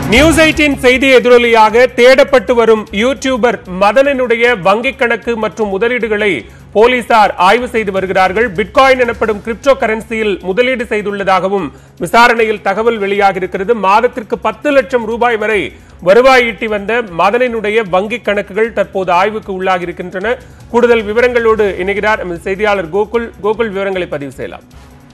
news eighteen செய்தி எதிரொலியாக தேடப்பட்டு வரும் யூடியூபர் மதனனுடைய வங்கிக் கணக்கு மற்றும் முதலீடுகளை போலீசார் ஆய்வு செய்து வருகிறார்கள் பிட்காயின் எனப்படும் கிரிப்டோ கரன்சியில் முதலீடு செய்துள்ளதாகவும் விசாரணையில் தகவல் வெளியாகியிருக்கிறது மாதத்திற்கு பத்து லட்சம் ரூபாய் வரை வருவாய் ஈட்டி வந்த மதனனுடைய வங்கிக் கணக்குகள் தற்போது ஆய்வுக்கு உள்ளாகியிருக்கின்றன கூடுதல் விவரங்களோடு இணைகிறார் எமது செய்தியாளர் கோகுல் கோகுல் விவரங்களை பதிவு செய்யலாம்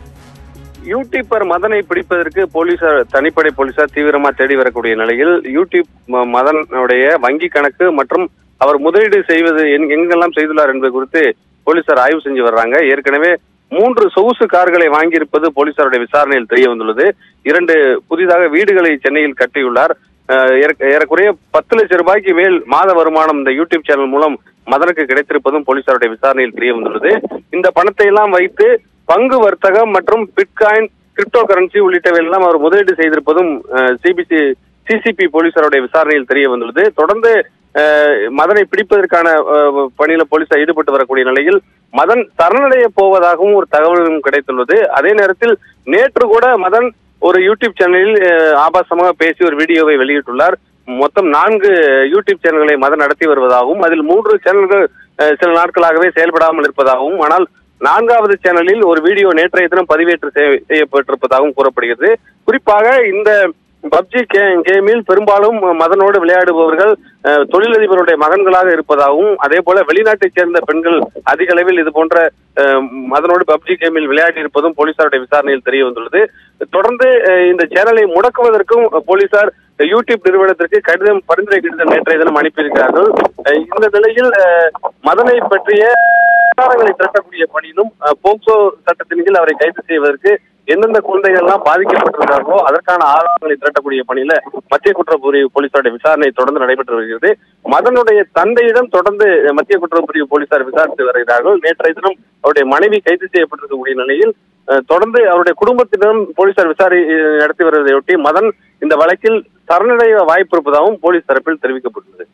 யூடியூபர் மதனை பிடிப்பதற்கு போலீசார் தனிப்படை போலீசார் தீவிரமா தேடி வரக்கூடிய நிலையில் யூடியூப் ம- மதனுடைய வங்கி கணக்கு மற்றும் அவர் முதலீடு செய்வது எங்க- எங்கெல்லாம் செய்துள்ளார் என்பது குறித்து போலீசார் ஆய்வு செஞ்சு வர்றாங்க ஏற்கனவே மூன்று சொகுசு கார்களை வாங்கியிருப்பது போலீசாருடைய விசாரணையில் தெரிய வந்துள்ளது இரண்டு புதிதாக வீடுகளை சென்னையில் கட்டியுள்ளார் அஹ், ஏற- ஏறக்குறைய பத்து லட்சம் ரூபாய்க்கு மேல் மாத வருமானம் இந்த யூடியூப் சேனல் மூலம் மதனுக்கு கிடைத்திருப்பதும் போலீசாருடைய விசாரணையில் தெரிய வந்துள்ளது இந்த பணத்தை எல்லாம் வைத்து பங்கு வர்த்தகம் மற்றும் பிட்காயின் கிரிப்டோ கரன்சி உள்ளிட்டவை எல்லாம் அவர் முதலீடு செய்திருப்பதும் சிபிசி சிசிபி போலீசாருடைய விசாரணையில் தெரிய வந்துள்ளது தொடர்ந்து அஹ், மதனை பிடிப்பதற்கான அஹ், பணியில போலீசார் ஈடுபட்டு வரக்கூடிய நிலையில் மதன் சரணடைய போவதாகவும் ஒரு தகவலும் கிடைத்துள்ளது அதே நேரத்தில் நேற்று கூட மதன் ஒரு யூடியூப் சேனலில் அஹ், ஆபாசமாக பேசி ஒரு வீடியோவை வெளியிட்டுள்ளார் மொத்தம் நான்கு யூடியூப் சேனல்களை மதன் நடத்தி வருவதாகவும் அதில் மூன்று சேனல்கள் அஹ், சில நாட்களாகவே செயல்படாமல் இருப்பதாகவும் ஆனால் நான்காவது சேனலில் ஒரு வீடியோ நேற்றைய தினம் பதிவேற்று செய்- செய்யப்பட்டிருப்பதாகவும் கூறப்படுகிறது குறிப்பாக இந்த பப்ஜி கேமில் பெரும்பாலும் மதனோடு விளையாடுபவர்கள் அஹ், தொழிலதிபருடைய மகன்களாக இருப்பதாகவும் அதே போல வெளிநாட்டைச் சேர்ந்த பெண்கள் அதிக அளவில் இது போன்ற அஹ், மதனோடு பப்ஜி கேமில் விளையாடி இருப்பதும் போலீசாருடைய விசாரணையில் தெரிய வந்துள்ளது தொடர்ந்து அஹ், இந்த சேனலை முடக்குவதற்கும் போலீசார் யூடியூப் நிறுவனத்திற்கு கடிதம் பரிந்துரை கடிதம் நேற்றைய தினம் அனுப்பியிருக்கிறார்கள் அஹ், இந்த நிலையில் அஹ், மதனை பற்றிய ஆதாரங்களை திரட்டக்கூடிய பணியிலும் அஹ், போக்சோ சட்டத்தின் கீழ் அவரை கைது செய்வதற்கு எந்தெந்த குழந்தைகள் எல்லாம் பாதிக்கப்பட்டிருக்கார்களோ அதற்கான ஆதாரங்களை திரட்டக்கூடிய பணியில மத்திய குற்றப்பிரிவு போலீசாருடைய விசாரணை தொடர்ந்து நடைபெற்று வருகிறது மதனுடைய தந்தையிடம் தொடர்ந்து அஹ், மத்திய குற்றப்பிரிவு போலீசார் விசாரித்து வருகிறார்கள் நேற்றைய தினம் அவருடைய மனைவி கைது செய்யப்பட்டிருக்கக்கூடிய நிலையில் அஹ், தொடர்ந்து அவருடைய குடும்பத்திடம் போலீசார் விசாரணை அஹ், நடத்தி வருவதையொட்டி மதன் இந்த வழக்கில் சரணடைய வாய்ப்பு இருப்பதாகவும் போலீஸ் தரப்பில் தெரிவிக்கப்பட்டுள்ளது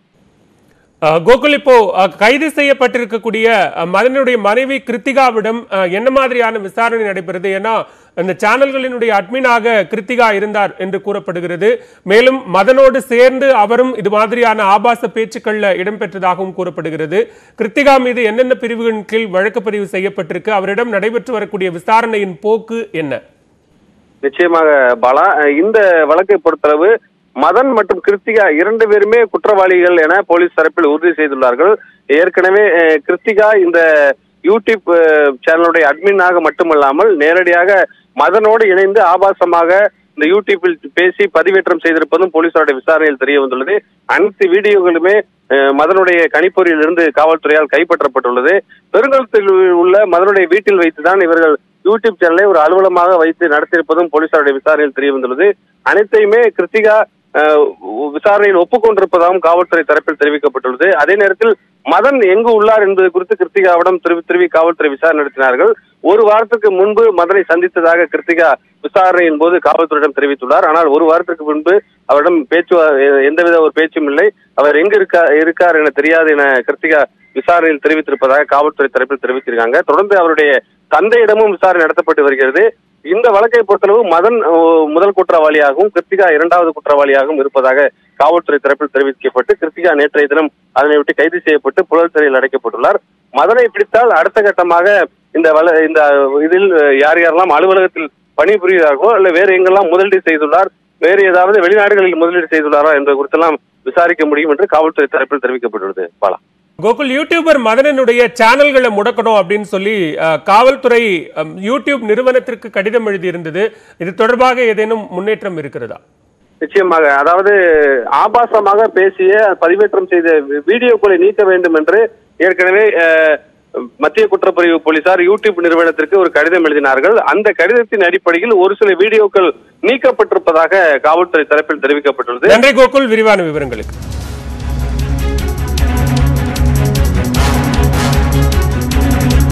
அஹ், கோகுல் இப்போ அஹ், கைது செய்யப்பட்டிருக்கக்கூடிய அஹ், மதனுடைய மனைவி கிருத்திகாவிடம் அஹ், என்ன மாதிரியான விசாரணை நடைபெறுது ஏன்னா இந்த சேனல்களினுடைய அட்மினாக கிருத்திகா இருந்தார் என்று கூறப்படுகிறது மேலும் மதனோடு சேர்ந்து அவரும் இது மாதிரியான ஆபாச பேச்சுக்கள்ல இடம்பெற்றதாகவும் கூறப்படுகிறது கிருத்திகா மீது என்னென்ன பிரிவுகளின் கீழ் வழக்கு பதிவு செய்யப்பட்டிருக்கு அவரிடம் நடைபெற்று வரக்கூடிய விசாரணையின் போக்கு என்ன நிச்சயமாக பாலா அஹ் இந்த வழக்கை பொறுத்தளவு மதன் மற்றும் கிருத்திகா இரண்டு பேருமே குற்றவாளிகள் என போலீஸ் தரப்பில் உறுதி செய்துள்ளார்கள் ஏற்கனவே அஹ், கிருத்திகா இந்த யூடியூப் அஹ், சேனலுடைய அட்மினாக மட்டுமல்லாமல் நேரடியாக மதனோடு இணைந்து ஆபாசமாக இந்த யூடியூப்பில் பேசி பதிவேற்றம் செய்திருப்பதும் போலீசாருடைய விசாரணையில் தெரிய வந்துள்ளது அனைத்து வீடியோகளுமே அஹ், மதனுடைய கணிப்பொறியில் இருந்து காவல்துறையால் கைப்பற்றப்பட்டுள்ளது பெருங்கலத்தில் உள்ள மதனுடைய வீட்டில் வைத்துதான் இவர்கள் யூடியூப் சேனலை ஒரு அலுவலமாக வைத்து நடத்தியிருப்பதும் போலீசாருடைய விசாரணையில் தெரிய வந்துள்ளது அனைத்தையுமே கிருத்திகா அஹ், விசாரணையில் ஒப்புக்கொண்டிருப்பதாகவும் காவல்துறை தரப்பில் தெரிவிக்கப்பட்டுள்ளது அதே நேரத்தில் மதன் எங்கு உள்ளார் என்பது குறித்து கிருத்திகாவிடம் திருவி திருவி காவல்துறை விசாரணை நடத்தினார்கள் ஒரு வாரத்துக்கு முன்பு மதனை சந்தித்ததாக கிருத்திகா விசாரணையின் போது காவல்துறையிடம் தெரிவித்துள்ளார் ஆனால் ஒரு வாரத்திற்கு முன்பு அவரிடம் பேச்சு எந்தவித ஒரு பேச்சும் இல்லை அவர் எங்கு இருக்கா இருக்கார் என தெரியாது என கிருத்திகா விசாரணையில் தெரிவித்திருப்பதாக காவல்துறை தரப்பில் தெரிவித்திருக்காங்க தொடர்ந்து அவருடைய தந்தையிடமும் விசாரணை நடத்தப்பட்டு வருகிறது இந்த வழக்கை பொறுத்தளவு மதன் அஹ், முதல் குற்றவாளியாகவும் கிருத்திகா இரண்டாவது குற்றவாளியாகவும் இருப்பதாக காவல்துறை தரப்பில் தெரிவிக்கப்பட்டு கிருத்திகா நேற்றைய தினம் அதனை விட்டு கைது செய்யப்பட்டு புழல் சிறையில் அடைக்கப்பட்டுள்ளார் மதனை பிடித்தால் அடுத்த கட்டமாக இந்த வள இந்த இதில் யார் யாரெல்லாம் அலுவலகத்தில் பணிபுரிகிறார்களோ அல்ல வேறு எங்கெல்லாம் முதலீடு செய்துள்ளார் வேறு ஏதாவது வெளிநாடுகளில் முதலீடு செய்துள்ளாரா என்பது குறித்தெல்லாம் விசாரிக்க முடியும் என்று காவல்துறை தரப்பில் தெரிவிக்கப்பட்டுள்ளது பாலா கோகுல் யூடியூபர் மதனனுடைய சேனல்களை முடக்கணும் அப்படின்னு சொல்லி அஹ், காவல்துறை அம், யூடியூப் நிறுவனத்திற்கு கடிதம் எழுதியிருந்தது இது தொடர்பாக ஏதேனும் முன்னேற்றம் இருக்கிறதா நிச்சயமாக அதாவது ஆபாசமாக பேசிய பதிவேற்றம் செய்த வி- வீடியோக்களை நீக்க வேண்டும் என்று ஏற்கனவே அஹ், மத்திய குற்றப்பிரிவு போலீசார் யூடியூப் நிறுவனத்திற்கு ஒரு கடிதம் எழுதினார்கள் அந்த கடிதத்தின் அடிப்படையில் ஒரு சில வீடியோக்கள் நீக்கப்பட்டிருப்பதாக காவல்துறை தரப்பில் தெரிவிக்கப்பட்டுள்ளது நன்றி கோகுல் விரிவான விவரங்களுக்கு